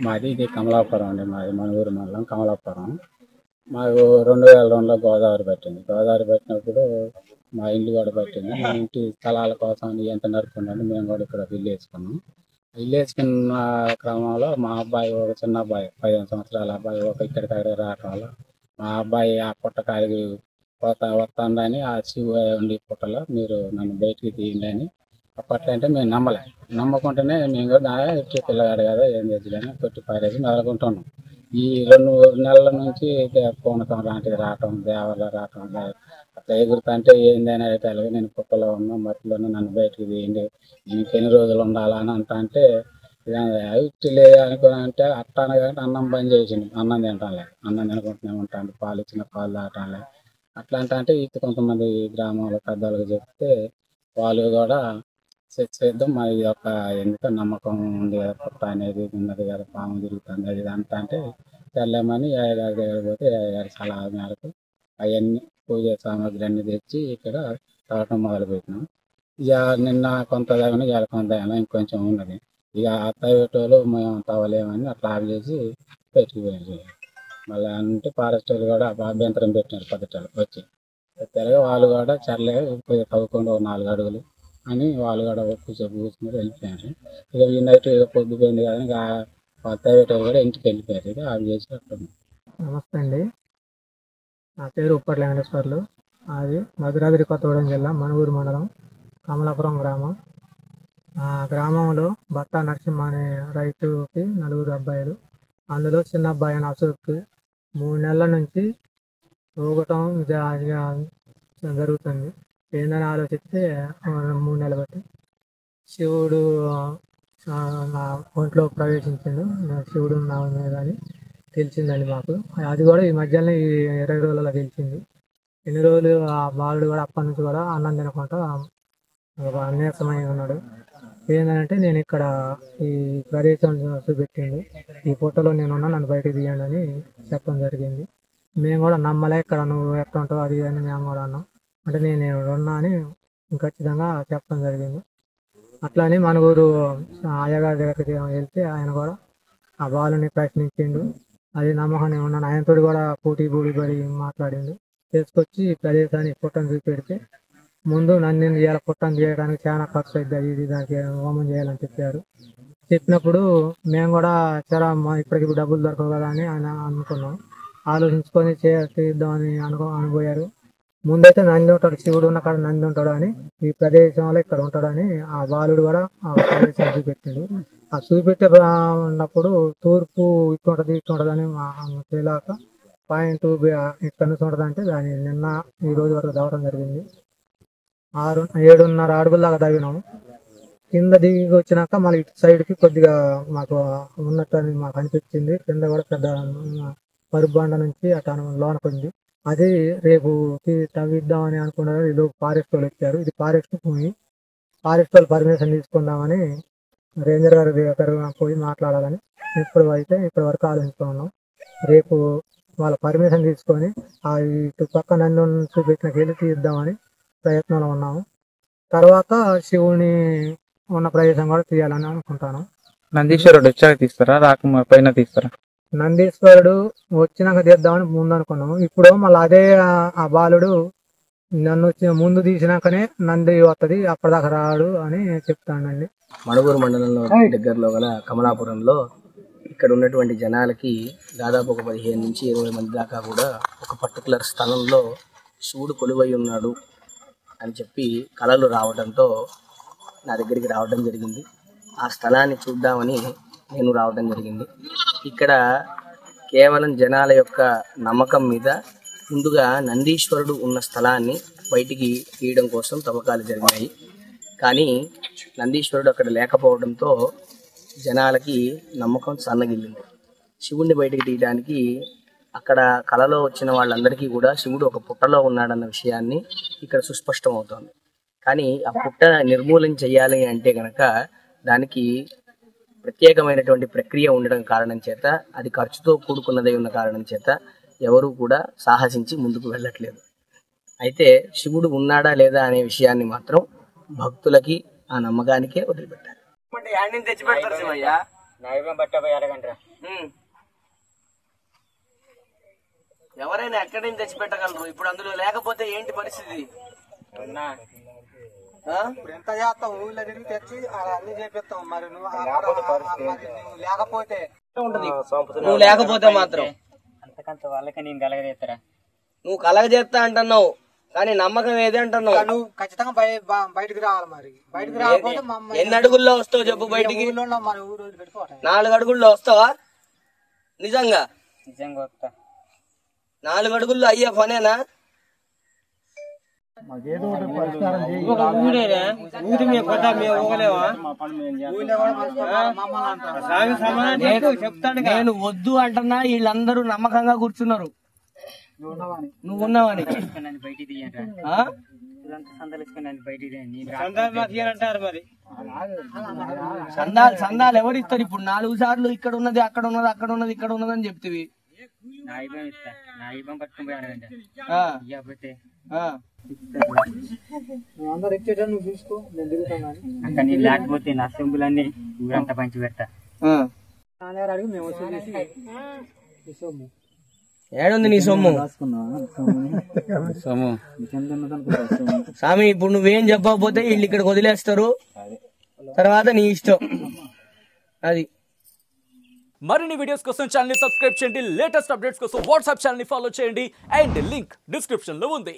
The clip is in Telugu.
మాది ఇది కమలాపురం అండి మాది మన ఊరు మండలం కమలాపురం మాకు రెండు వేల రెండులో గోదావరి పట్టింది గోదావరి పట్టినప్పుడు మా ఇల్లు కూడా పట్టింది మా ఇంటి స్థలాల కోసం ఎంత నడుపుకున్నాను మేము కూడా ఇక్కడ ఇల్లు వేసుకున్నాం ఇల్లు వేసుకున్న క్రమంలో మా అబ్బాయి ఒక చిన్న అబ్బాయి పదిహేను సంవత్సరాల అబ్బాయి ఒక ఇక్కడికి అక్కడ రావటం వల్ల మా అబ్బాయి ఆ పుట్టకాడికి పోతా వస్తాడని ఆ శివ ఉండి పుట్టలో మీరు నన్ను బయటికి తీయండి అని అప్పట్లో అంటే మేము నమ్మలే నమ్మకుంటేనే మేము కూడా "ఆ, ఇట్టి పిల్లగాడు కదా ఏం తెచ్చులని కొట్టి పారేసి మెదలుకుంటున్నాం ఈ రెండు నెలల నుంచి ఇదే పూనకం లాంటిది రావటం దేవల రావటం దే- అట్లా ఎగురుతుంటే ఏందని అడిగితే నేను కుక్కలో ఉన్నా మట్టిలోనే నన్ను బయటకు తీయండి నీకు ఎన్ని రోజులు ఉండాలా అని అంటా అంటే ఇట్టి లేదు అనుకుని అంటే అట్లా అనగానే అన్నం బంద్ చేసిండు అన్నం తింటానులే అన్నం తినకుంటూనే ఉంటాను పాలు ఇచ్చిన పాలు తాగటానులే అట్లా అంటే అంటే ఇది కొంతమంది గ్రామంలో పెద్దలకు చెప్తే వాళ్ళు కూడా చే- చేద్దాం మరి ఇది ఒక ఎందుకు నమ్మకం ఉంది కదా పుట్ట అనేది ఉన్నది కదా పాము తిరుగుతుంది అది ఇది అంతా అంటే తెల్లమని అయ్యగారి దగ్గర పోతే అయ్యగారి సలహా మేరకు అవన్నీ పూజ సామాగ్రి అన్ని తెచ్చి ఇక్కడ తాగటం మొదలుపెట్టినాం ఇక నిన్న కొంత తగిన ఇవాళ కొంత తగిన ఇంకొంచెం ఉన్నది ఇక ఆ తవ్వేటోళ్ళు మేము తవ్వలేమని అట్లా ఆఫ్ చేసి పెట్టుకుపోయారు మళ్ళీ అంటే ఫారెస్ట్ వాళ్ళు కూడా అభ్యంతరం పెట్టినారు పద్ధతులు వచ్చి తెరగా వాళ్ళు కూడా చర్లే పోయి తవ్వుకుండా ఒక నాలుగు అడుగులు అని వాళ్ళు కూడా కూర్చొని కూర్చుని వెళ్ళిపోయారు ఇక ఈ నైట్ ఇక పొద్దుపోయింది కదా ఇక ఆ తవ్వేటోళ్ళు కూడా ఇంటికి వెళ్ళిపోయారు ఇక ఆఫ్ చేసి అట్లా ఉంది. నమస్తే అండి నా పేరు ఉప్పట్ల వెంకటేశ్వర్లు అది మధురాద్రి కొత్తగూడెం జిల్లా మనుగూరు మండలం కమలాపురం గ్రామం ఆ గ్రామంలో బట్ట నరసింహ అనే రైతుకి నలుగురు అబ్బాయిలు అందులో చిన్న అబ్బాయి అయిన అశోక్కి మూడు నెలల నుంచి ఊగటం జ- జ- జరుగుతుంది ఏందని ఆలోచిస్తే ఆ, మూడు నెలలు బట్టి శివుడు ఆ, నా ఒంట్లో ప్రవేశించిండు నా శివుడు నా మీద అని తెలిసిందండి మాకు అది కూడా ఈ మధ్యలో ఈ ఇరవై రోజులలో తెలిసింది ఎన్ని రోజులు ఆ బాలుడు కూడా అప్పటి నుంచి కూడా అన్నం తినకుండా ఒక నీరసమై ఉన్నాడు ఏంటంటే నేను ఇక్కడ ఈ ప్రదేశం చూపెట్టిండు ఈ ఫోటోలో నేను ఉన్నా నన్ను బయటకు తీయండి అని చెప్పడం జరిగింది మేము కూడా నమ్మలే ఇక్కడ నువ్వు ఎట్లా ఉంటావు అది ఇది అని మేము కూడా అన్నాం అంటే నేను ఇక్కడ ఉన్నా అని ఖచ్చితంగా చెప్పడం జరిగింది అట్లానే మనగూరు అయ్యగారి దగ్గరికి వెళ్తే ఆయన కూడా ఆ బాలుని ప్రశ్నించిండు అది నమ్మకం నేను ఉన్నాను ఆయనతో కూడా పోటీ బూడి పడి మాట్లాడిండు తీసుకొచ్చి ఈ ప్రదేశాన్ని పుట్టను చూపెడితే ముందు నన్ను ఇవాళ పుట్టను చేయడానికి చాలా ఖర్చు అవుతుంది అది ఇది దానికి హోమం చేయాలని చెప్పారు చెప్పినప్పుడు మేము కూడా సరే మా ఇప్పటికి డబ్బులు దొరకవు కదా అని ఆయన అనుకున్నాం ఆలోచించుకొని చే చేద్దామని అనుకో అనుకోయారు ముందైతే నంది ఉంటాడు శివుడు ఉన్న కాడ నంది ఉంటాడు అని ఈ ప్రదేశంలో ఇక్కడ ఉంటాడని ఆ బాలుడు కూడా ఆ ప్రదేశం చూపెట్టిండు ఆ చూపెట్టే ప్రా- ఉన్నప్పుడు తూర్పు ఇటు ఉంటుంది ఇటు ఉంటుంది అని తెలియక పాయింట్ ఇక్కడ నుంచి ఉంటుంది అంటే దాన్ని నిన్న ఈ రోజు వరకు తవ్వడం జరిగింది ఆరు ఏడున్నర అడుగుల దాకా తవ్వినాము కింద దిగి వచ్చినాక మళ్ళీ ఇటు సైడ్కి కొద్దిగా మాకు ఉన్నట్టు అని మాకు అనిపించింది కింద కూడా పెద్ద పరుబండ నుంచి అటు లోనకు ఉంది అది రేపు తీ- తవ్విద్దామని అనుకున్నారు ఇది ఫారెస్ట్ వాళ్ళు వచ్చారు ఇది ఫారెస్ట్ భూమి ఫారెస్ట్ వాళ్ళు పర్మిషన్ తీసుకుందామని రేంజర్ గారి దగ్గర పోయి మాట్లాడాలని ఇప్పుడు అయితే ఇప్పటి వరకు ఆలోచిస్తున్నాం రేపు వాళ్ళ పర్మిషన్ తీసుకొని ఆ ఇటు పక్క నన్ను చూపెట్టిన వెళ్ళి తీద్దామని ప్రయత్నంలో ఉన్నాము తర్వాత శివుని ఉన్న ప్రదేశం కూడా తీయాలని అనుకుంటాను నందీశ్వరుడు వచ్చాక తీస్తారా రాక పైన తీస్తారా నందీశ్వరుడు వచ్చినాక తీద్దామని ముందు అనుకున్నాము ఇప్పుడు మళ్ళీ అదే ఆ- ఆ బాలుడు నన్ను వచ్చి- ముందు తీసినాకనే నంది వస్తుంది అప్పటిదాకా రాడు అని చెప్తానండి మణుగూరు మండలంలో దగ్గరలో గల కమలాపురంలో ఇక్కడ ఉన్నటువంటి జనాలకి దాదాపు ఒక పదిహేను నుంచి ఇరవై మంది దాకా కూడా ఒక పర్టికులర్ స్థలంలో శివుడు కొలువై ఉన్నాడు అని చెప్పి కళలు రావడంతో నా దగ్గరికి రావడం జరిగింది ఆ స్థలాన్ని చూద్దామని నేను రావడం జరిగింది ఇక్కడ కేవలం జనాల యొక్క నమ్మకం మీద ముందుగా నందీశ్వరుడు ఉన్న స్థలాన్ని బయటికి తీయడం కోసం తవ్వకాలు జరిగినాయి కానీ నందీశ్వరుడు అక్కడ లేకపోవడంతో జనాలకి నమ్మకం సన్నగిల్లింది శివుణ్ణి బయటికి తీయడానికి అక్కడ కళలో వచ్చిన వాళ్ళందరికీ కూడా శివుడు ఒక పుట్టలో ఉన్నాడన్న విషయాన్ని ఇక్కడ సుస్పష్టం అవుతోంది కానీ ఆ పుట్ట నిర్మూలన చేయాలి అంటే గనక దానికి ప్రత్యేకమైనటువంటి ప్రక్రియ ఉండడం కారణం చేత అది ఖర్చుతో కూడుకున్నదై ఉన్న కారణం చేత ఎవరు కూడా సాహసించి ముందుకు వెళ్ళట్లేదు అయితే శివుడు ఉన్నాడా లేదా అనే విషయాన్ని మాత్రం భక్తులకి ఆ నమ్మకానికే వదిలిపెట్టారు తెచ్చి పెడతారు శివయ్య ఉమ్. ఎవరైనా ఎక్కడి నుంచి తెచ్చి పెట్టగలరు ఇప్పుడు అందులో లేకపోతే ఏంటి పరిస్థితి ఆ? ఎంత చేస్తాం ఊళ్ళో తిరిగి తెచ్చి అన్ని చేపిస్తాం మరి నువ్వు నువ్వు లేకపోతే ఉంటది నువ్వు లేకపోతే మాత్రం అంతకంత వాళ్ళకి నేను కలగజేస్తారా నువ్వు కలగజేస్తా అంటున్నావు కానీ నమ్మకం ఏది అంటున్నావు నువ్వు ఖచ్చితంగా బయ- బ- బయటికి రావాలి మరి బయటికి రాకపోతే మా అమ్మ ఎన్ని అడుగుల్లో వస్తావు చెప్పు బయటికి ఊళ్ళో ఉన్న మరి ఊరు వదిలి పెట్టుకోవాలి నాలుగు అడుగుల్లో వస్తావా నిజంగా నిజంగా వస్తా నాలుగు అడుగుల్లో అయ్యే పనేనా నేను వద్దు అంటున్నా వీళ్ళందరూ నమ్మకంగా కూర్చున్నారు నువ్వు ఉన్నావని నన్ను బయటికి తీయండి ఆ? ఇదంతా సందలించుకుని నన్ను బయటికి తీయండి నేను అంటారు మరి సందాలు సందాలు ఎవరు ఇస్తారు ఇప్పుడు నాలుగు సార్లు ఇక్కడ ఉన్నది అక్కడ ఉన్నది అక్కడ ఉన్నది ఇక్కడ ఉన్నది అని చెప్తివి నా ఇబ్బం ఇస్తా నా ఇబ్బం పట్టుకుని పోయి అడగండి ఆ, ఇవ్వకపోతే ఆ. నువ్వు అందరు ఇచ్చేట నువ్వు చూసుకో నేను తిరుగుతాను అక్కడ నేను లేకపోతే నా సొంపులన్నీ ఊరంతా పంచి పెడతా ఆ. నాన్నగారు అడిగి మేము వసూలు చేసి ఇస్తాము ఏడుంది నీ సొమ్ము సొమ్ము స్వామి ఇప్పుడు నువ్వేం చెప్పకపోతే వీళ్ళు ఇక్కడికి వదిలేస్తారు తర్వాత నీ ఇష్టం అది మరిన్ని వీడియోస్ కోసం ఛానల్ ని సబ్స్క్రైబ్ చేయండి లేటెస్ట్ అప్డేట్స్ కోసం వాట్సాప్ ఛానల్ ని ఫాలో చేయండి అండ్ లింక్ డిస్క్రిప్షన్ లో ఉంది